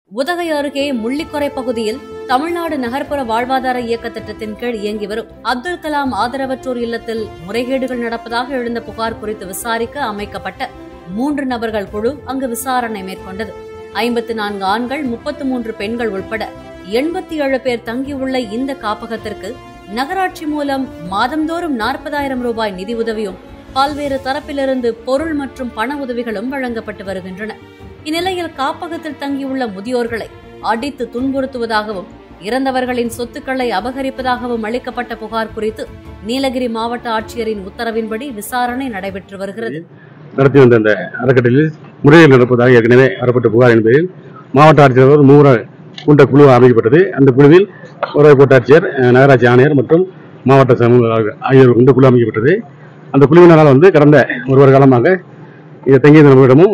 உதகை அருகே முள்ளிக்கொரை பகுதியில் தமிழ்நாடு நகர்ப்புற வாழ்வாதார இயக்க திட்டத்தின் கீழ் இயங்கி வரும் அப்துல் கலாம் ஆதரவற்றோர் இல்லத்தில் முறைகேடுகள் நடப்பதாக எழுந்த புகார் குறித்து விசாரிக்க அமைக்கப்பட்ட மூன்று நபர்கள் குழு அங்கு விசாரணை மேற்கொண்டது ஐம்பத்து நான்கு ஆண்கள் முப்பத்து மூன்று பெண்கள் உட்பட எண்பத்தி ஏழு பேர் தங்கியுள்ள இந்த காப்பகத்திற்கு நகராட்சி மூலம் மாதந்தோறும் நாற்பதாயிரம் ரூபாய் நிதி உதவியும் பல்வேறு தரப்பிலிருந்து பொருள் மற்றும் பண உதவிகளும் வழங்கப்பட்டு வருகின்றன இந்நிலையில் காப்பகத்தில் தங்கியுள்ள முதியோர்களை அடித்து துன்புறுத்துவதாகவும் இறந்தவர்களின் சொத்துக்களை அபகரிப்பதாகவும் அளிக்கப்பட்ட புகார் குறித்து நீலகிரி மாவட்ட ஆட்சியரின் உத்தரவின்படி விசாரணை நடைபெற்று வருகிறது நடத்தி வந்த அந்த அறக்கட்டளையில் முறையில் நடப்பதாக ஏற்கனவே வரப்பட்ட புகாரின் பேரில் மாவட்ட ஆட்சியர் ஒரு மூவர கொண்ட குழு அமைக்கப்பட்டது அந்த குழுவில் ஒரு கோட்டாட்சியர் அஹ், நகராட்சி ஆணையர் மற்றும் மாவட்ட சமூக ஆகியோர் கொண்ட குழு அமைக்கப்பட்டது அந்த குழுவினரால் வந்து கடந்த ஒரு வார காலமாக இந்த தங்கிய நபரிடமும்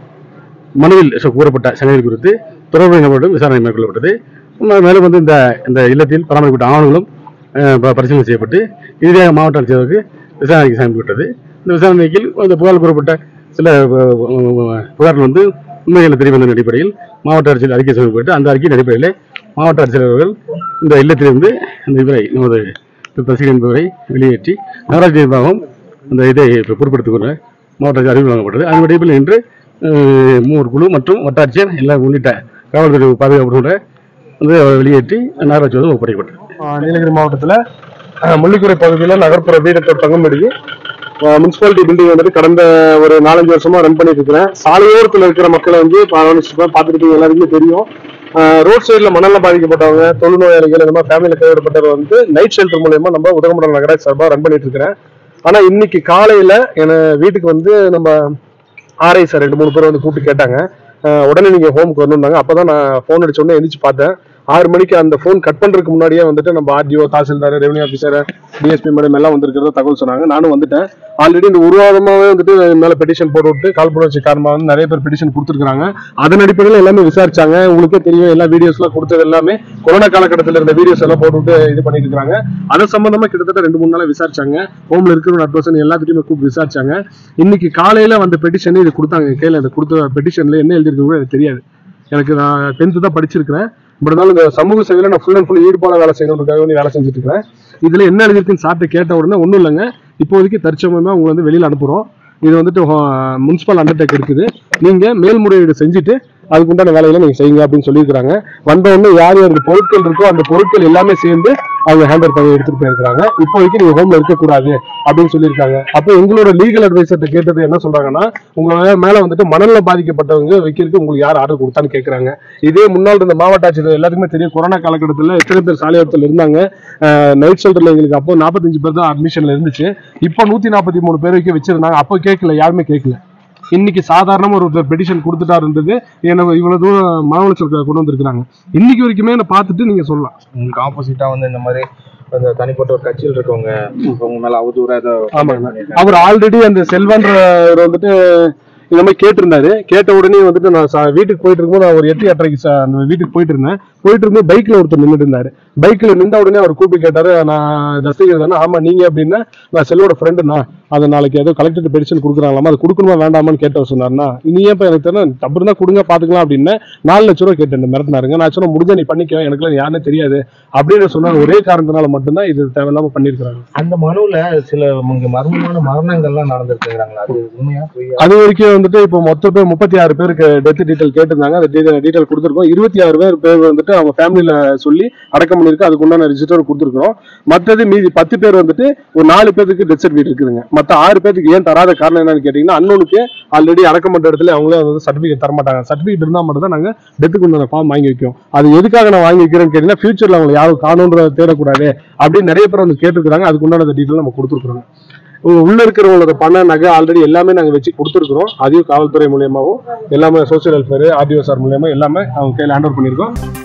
மனுவில் சொ- கூறப்பட்ட சங்கதிகள் குறித்து தொடர்பு நபரிடம் விசாரணை மேற்கொள்ளப்பட்டது ம- மேலும் வந்து இந்த இந்த இல்லத்தில் பராமரிக்கப்பட்ட ஆவணங்களும் அஹ், ப- பரிசீலனை செய்யப்பட்டு இறுதியாக மாவட்ட ஆட்சியருக்கு விசாரணைக்கு சமர்ப்பிக்கப்பட்டது இந்த விசாரணைக்கு இந்த புகார் கூறப்பட்ட சில அஹ், அஹ், புகார்கள் வந்து உண்மைகளை தெரியவந்தன் அடிப்படையில் மாவட்ட ஆட்சியர் அறிக்கை சமர்ப்பிக்கப்பட்டு அந்த அறிக்கையின் அடிப்படையில் மாவட்ட ஆட்சியர் அவர்கள் இந்த இல்லத்திலிருந்து இந்த இவரை நமது பசிகன் என்பவரை வெளியேற்றி நகராட்சி நிர்வாகம் அந்த இதை இப்ப பொறுப்படுத்திக் கொள்ள மாவட்ட ஆட்சியர் அறிவு வழங்கப்பட்டது அதன் அடிப்படையில் இன்று அஹ், மூவர் குழு மற்றும் வட்டாட்சியர் எல்லாம் உள்ளிட்ட காவல்துறை பாதுகாப்பு வந்து அவரை வெளியேற்றி நகராட்சி வந்து ஒப்படைக்கப்பட்டது ஆஹ் நீலகிரி மாவட்டத்தில் முள்ளிக்குறை பகுதியில் நகர்ப்புற வீடத்தோர் தங்கும்படிக்கு முனிசிபாலிட்டி பில்டிங் வந்துட்டு கடந்த ஒரு நாலஞ்சு வருஷமா ரன் பண்ணிட்டு இருக்கிறேன் சாலையோரத்தில் இருக்கிற மக்களை வந்து பார்த்துட்டு எல்லாருக்குமே தெரியும் ரோட் சைடில் மணல்ல பாதிக்கப்பட்டவங்க தொழுநோயாளிகள் இந்த மாதிரி ஃபேமிலியில் கைவிடப்பட்டவர் வந்து நைட் ஷெல்டர் மூலயமா நம்ம உதகமண்டலம் நகராட்சி சார்பாக ரன் பண்ணிட்டு இருக்கிறேன் ஆனா இன்னைக்கு காலையில என வீட்டுக்கு வந்து நம்ம ஆர்ஐ சார் ரெண்டு மூணு பேர் வந்து கூப்பிட்டு கேட்டாங்க அஹ் உடனே நீங்க ஹோமுக்கு வந்துருந்தாங்க அப்பதான் நான் ஃபோன் அடிச்ச உடனே எந்திரிச்சு பார்த்தேன் ஆறு மணிக்கு அந்த ஃபோன் கட் பண்றதுக்கு முன்னாடியே வந்துட்டு நம்ம RTO tahsildar revenue officer DSP madam எல்லாம் வந்திருக்கிறத தகவல் சொன்னாங்க நானும் வந்துட்டேன் ஆல்ரெடி இந்த ஒரு வாரமாவே வந்துட்டு என் மேல பெட்டிஷன் போட்டு விட்டு காழ்ப்புணர்ச்சி காரணமா வந்து நிறைய பேர் பெட்டிஷன் கொடுத்துருக்காங்க அதன் அடிப்படையில் எல்லாமே விசாரிச்சாங்க உங்களுக்கே தெரியும் எல்லா வீடியோஸ்லாம் கொடுத்தது எல்லாமே கொரோனா காலகட்டத்தில் இருந்த வீடியோஸ் எல்லாம் போட்டு விட்டு இது பண்ணிட்டு இருக்காங்க அது சம்பந்தமா கிட்டத்தட்ட ரெண்டு மூணு நாளா விசாரிச்சாங்க ஹோம்ல இருக்கிற அட்வர்சன் எல்லாத்துட்டையுமே கூப்பிட்டு விசாரிச்சாங்க இன்னைக்கு காலையில வந்த பெட்டிஷன் இது கொடுத்தாங்க கையில இந்த கொடுத்த பெட்டிஷன்ல என்ன எழுதிருக்கு கூட எனக்கு தெரியாது எனக்கு நான் டென்த்து தான் படிச்சிருக்கிறேன் பட் இருந்தாலும் இந்த சமூக சேவையில நான் ஃபுல் அண்ட் ஃபுல் ஈடுபாடு வேலை செய்யணுன்றதுக்காக வேண்டி வேலை செஞ்சுட்டு இருக்கிறேன் இதுல என்ன எழுதிருக்குன்னு சாப்பிட்டு கேட்ட உடனே ஒன்றும் இல்லைங்க இப்போதைக்கு தற்சமயமா உங்களை வந்து வெளியில அனுப்புறோம் இது வந்துட்டு முனிசிபல் அண்டர்டேக் இருக்குது நீங்க மேல்முறையீடு செஞ்சுட்டு அதுக்கு உண்டான வேலைகளை நீங்க செய்யுங்க அப்படின்னு சொல்லியிருக்காங்க வந்த உடனே யார் யாருக்கு பொருட்கள் இருக்கோ அந்த பொருட்கள் எல்லாமே சேர்ந்து அவங்க ஹேண்டர் பண்ணி எடுத்துட்டு போயிருக்காங்க இப்போதைக்கு நீங்க ஹோம்ல இருக்கக்கூடாது அப்படின்னு சொல்லியிருக்காங்க அப்போ எங்களோட லீகல் அட்வைசர்ட்ட கேட்டது என்ன சொல்றாங்கன்னா உங்க மே- மேல வந்துட்டு மணல்ல பாதிக்கப்பட்டவங்க வைக்கிறதுக்கு உங்களுக்கு யார் ஆர்டர் கொடுத்தான்னு கேக்குறாங்க இதே முன்னாள் இருந்த மாவட்ட ஆட்சியர் எல்லாத்துக்குமே தெரியும் கொரோனா காலகட்டத்தில் எத்தனை பேர் சாலையோரத்தில் இருந்தாங்க நைட் ஷெல்டர்ல எங்களுக்கு அப்போ நாற்பத்தஞ்சு பேர் தான் அட்மிஷன்ல இருந்துச்சு இப்போ நூத்தி நாற்பத்தி மூணு பேர் வரைக்கும் வச்சிருந்தாங்க அப்போ கேட்கல யாருமே கேட்கல இன்னைக்கு சாதாரணமா ஒரு பெட்டிஷன் கொடுத்துட்டாருன்றது எனக்கு இவ்வளவு தூரம் மன உளைச்சல் கொண்டு வந்திருக்காங்க இன்னைக்கு வரைக்குமே நான் பார்த்துட்டு நீங்க சொல்லலாம் உங்களுக்கு ஆப்போசிட்டா வந்து இந்த மாதிரி அந்த தனிப்பட்ட ஒரு கட்சியில் இருக்கவங்க உங்க மேல அவதூறா ஏதோ ஆமாங்க அவர் ஆல்ரெடி அந்த செல்வன்றவர் வந்துட்டு இந்த மாதிரி கேட்டிருந்தாரு கேட்ட உடனே வந்துட்டு நான் சா- வீட்டுக்கு போயிட்டு இருக்கும்போது நான் ஒரு எட்டு எட்டரைக்கு சா- அந்த வீட்டுக்கு போயிட்டு இருந்தேன் போயிட்டு இருக்கும்போது பைக்ல ஒருத்தர் நின்றுட்டு இருந்தாரு பைக்ல நின்ற உடனே அவர் கூப்பிட்டு கேட்டாரு நான் ரசிகர் தானே ஆமா நீங்க அப்படின்னா நான் செல்வோட ஃப்ரெண்டுண்ணா அதை நாளைக்கு ஏதோ கலெக்டர் பெடிஷன் கொடுக்குறாங்களாமா அது கொடுக்கணுமா வேண்டாமான்னு கேட்டவர் சொன்னாருன்னா நீ ஏன் எனக்கு தெரியல தப்பு இருந்தா கொடுங்க பாத்துக்கலாம் அப்படின்னு நாலு லட்ச ரூபா கேட்டேன் மிரட்டினாருங்க நான் சொன்ன முடிஞ்சா நீ பண்ணிக்கோ எனக்குலாம் யாருன்னு தெரியாது அப்படின்னு சொன்ன ஒரே காரணத்தினால மட்டும்தான் இது தேவையில்லாம பண்ணிருக்காங்க அந்த மனுவுல சில இங்க மர்மமான மரணங்கள்லாம் நடந்திருக்குங்கிறாங்களா அது உண்மையா பொய்யா அது வரைக்கும் வந்துட்டு இப்போ மொத்த பேர் முப்பத்தி ஆறு பேருக்கு டெத் டீட்டெயில் கேட்டிருந்தாங்க அந்த டீட்டெயில் கொடுத்துருக்கோம் இருபத்தி ஆறு பேர் பேர் வந்துட்டு அவங்க ஃபேமிலியில சொல்லி அடக்கம் பண்ணிருக்கு அதுக்கு உண்டான ரிஜிஸ்டர் கொடுத்துருக்கோம் மற்றது மீதி பத்து பேர் வந்துட்டு ஒரு நாலு பேருக்கு டெத் சர்டிஃபிகேட் இருக்குதுங்க மற்ற ஆறு பேருக்கு ஏன் தராத காரணம் என்னன்னு கேட்டீங்கன்னா அண்ணனுக்கு ஆல்ரெடி அடக்கம் பண்ற இடத்துல அவங்களே வந்து சர்டிஃபிகேட் தர மாட்டாங்க சர்டிஃபிகேட் இருந்தால் மட்டும் தான் நாங்க டெத்துக்கு உண்டான ஃபார்ம் வாங்கி வைக்கும் அது எதுக்காக நான் வாங்கி வைக்கிறேன்னு கேட்டீங்கன்னா ஃபியூச்சர்ல அவங்க யாரும் காணுன்ற தேடக்கூடாது அப்படின்னு நிறைய பேர் வந்து கேட்டுருக்காங்க அதுக்கு உண்டான டீட்டெயில் நம்ம கொடுத்துருக்குறோம் உள்ள இருக்கிறவங்களோட பண நகை ஆல்ரெடி எல்லாமே நாங்க வச்சு கொடுத்துருக்குறோம் அதையும் காவல்துறை மூலியமாவும் எல்லாமே சோசியல் வெல்ஃபேர் ஆர்டிஓ சார் மூலியமா எல்லாமே அவங்க கையில் ஹேண்ட் ஓவர் பண்ணியிருக்கோம்